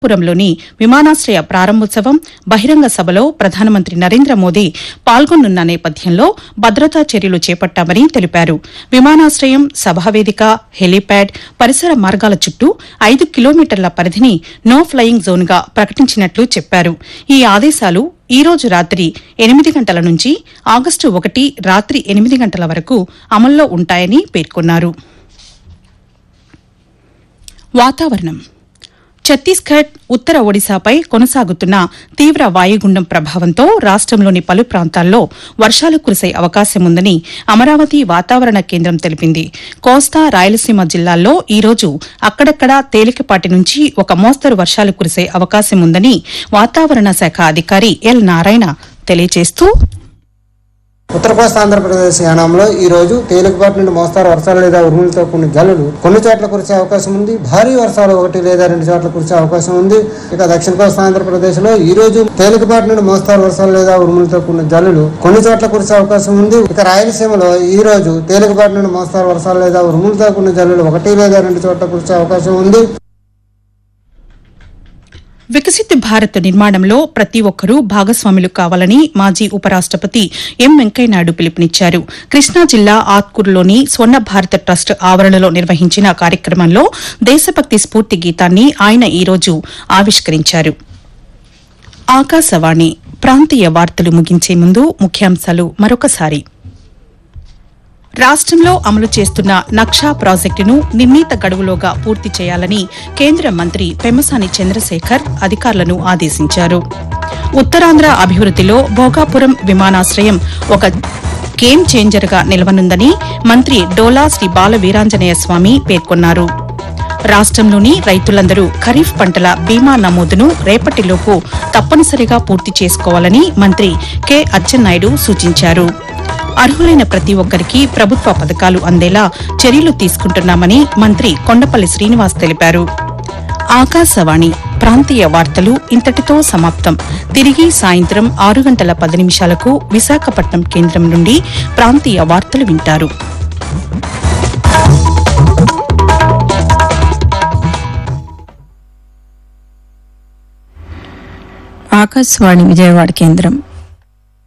భోగాపురంలోని విమానాశ్రయ ప్రారంభోత్సవం బహిరంగ సభలో ప్రధానమంత్రి నరేంద్ర మోదీ పాల్గొనున్న నేపథ్యంలో భద్రతా చర్యలు చేపట్టామని తెలిపారు విమానాశ్రయం సభావేదిక హెలీప్యాడ్ పరిసర మార్గాల చుట్టూ ఐదు కిలోమీటర్ల పరిధిని నో ఫ్లయింగ్ జోన్గా ప్రకటించినట్లు చెప్పారు ఈ ఆదేశాలు ఈ రోజు రాత్రి ఎనిమిది గంటల నుంచి ఆగస్టు ఒకటి రాత్రి ఎనిమిది గంటల వరకు అమల్లో ఉంటాయని పేర్కొన్నారు వాతావరణం ఛత్తీస్గఢ్ ఉత్తర ఒడిశాపై కొనసాగుతున్న తీవ్ర వాయుగుండం ప్రభావంతో రాష్టంలోని పలు ప్రాంతాల్లో వర్షాలు కురిసే అవకాశం ఉందని అమరావతి వాతావరణ కేంద్రం తెలిపింది కోస్తా రాయలసీమ జిల్లాల్లో ఈ రోజు అక్కడక్కడా తేలికపాటి నుంచి ఒక మోస్తరు వర్షాలు కురిసే అవకాశం ఉందని వాతావరణ శాఖ అధికారి ఎల్ నారాయణ తెలియజేస్తూ ఉత్తర కోస్తా ఆంధ్రప్రదేశ్ యానాంలో ఈ రోజు తేలికపాటి నుండి మోస్తారు వర్షాలు లేదా ఉరుములతో కొన్ని జల్లులు కొన్ని చోట్ల కురిసే అవకాశం ఉంది భారీ వర్షాలు ఒకటి లేదా రెండు చోట్ల కురిసే అవకాశం ఉంది ఇక దక్షిణ కోస్తా ఆంధ్రప్రదేశ్ లో ఈ రోజు తేలికపాటి నుండి మోస్తారు వర్షాలు లేదా ఉరుములతో కొన్ని జల్లులు కొన్ని చోట్ల కురిసే అవకాశం ఉంది ఇక రాయలసీమలో ఈ రోజు తేలికపాటి నుండి మోస్తారు వర్షాలు లేదా ఉరుములతో కొన్ని జల్లులు ఒకటి లేదా రెండు చోట్ల కురిసే అవకాశం ఉంది వికసిత్ భారత్ నిర్మాణంలో ప్రతి ఒక్కరూ భాగస్వాములు కావాలని మాజీ ఉపరాష్టపతి ఎం వెంకయ్యనాయుడు పిలుపునిచ్చారు కృష్ణా జిల్లా ఆత్కూరులోని స్వర్ణ భారత్ ట్రస్ట్ ఆవరణలో నిర్వహించిన కార్యక్రమంలో దేశభక్తి స్ఫూర్తి గీతాన్ని ఆయన ఈ రోజు ఆవిష్కరించారు ఆకాశవాణి ప్రాంతీయ వార్తలు ముగించే ముందు ముఖ్యాంశాలు మరొకసారి రాష్టంలో అమలు చేస్తున్న నక్షా ప్రాజెక్టును నిర్ణీత గడువులోగా పూర్తి చేయాలని కేంద్ర మంత్రి పెమ్మసాని చంద్రశేఖర్ అధికారులను ఆదేశించారు ఉత్తరాంధ్ర అభివృద్దిలో భోగాపురం విమానాశ్రయం ఒక గేమ్ చేంజర్గా నిలవనుందని మంత్రి డోలా శ్రీ బాల వీరాంజనేయ స్వామి పేర్కొన్నారు రాష్టంలోని రైతులందరూ ఖరీఫ్ పంటల బీమా నమోదును రేపటిలోపు తప్పనిసరిగా పూర్తి చేసుకోవాలని మంత్రి కె అచ్చెన్నాయుడు సూచించారు అర్హులైన ప్రతి ఒక్కరికి ప్రభుత్వ పథకాలు అందేలా చర్యలు తీసుకుంటున్నామని మంత్రి కొండపల్లి శ్రీనివాస్ తెలిపారు ఆకాశవాణి ప్రాంతీయ వార్తలు ఇంతటితో సమాప్తం తిరిగి సాయంత్రం ఆరు గంటల పది నిమిషాలకు విశాఖపట్నం కేంద్రం నుండి ప్రాంతీయ వార్తలు వింటారు ఆకాశవాణి విజయవాడ కేంద్రం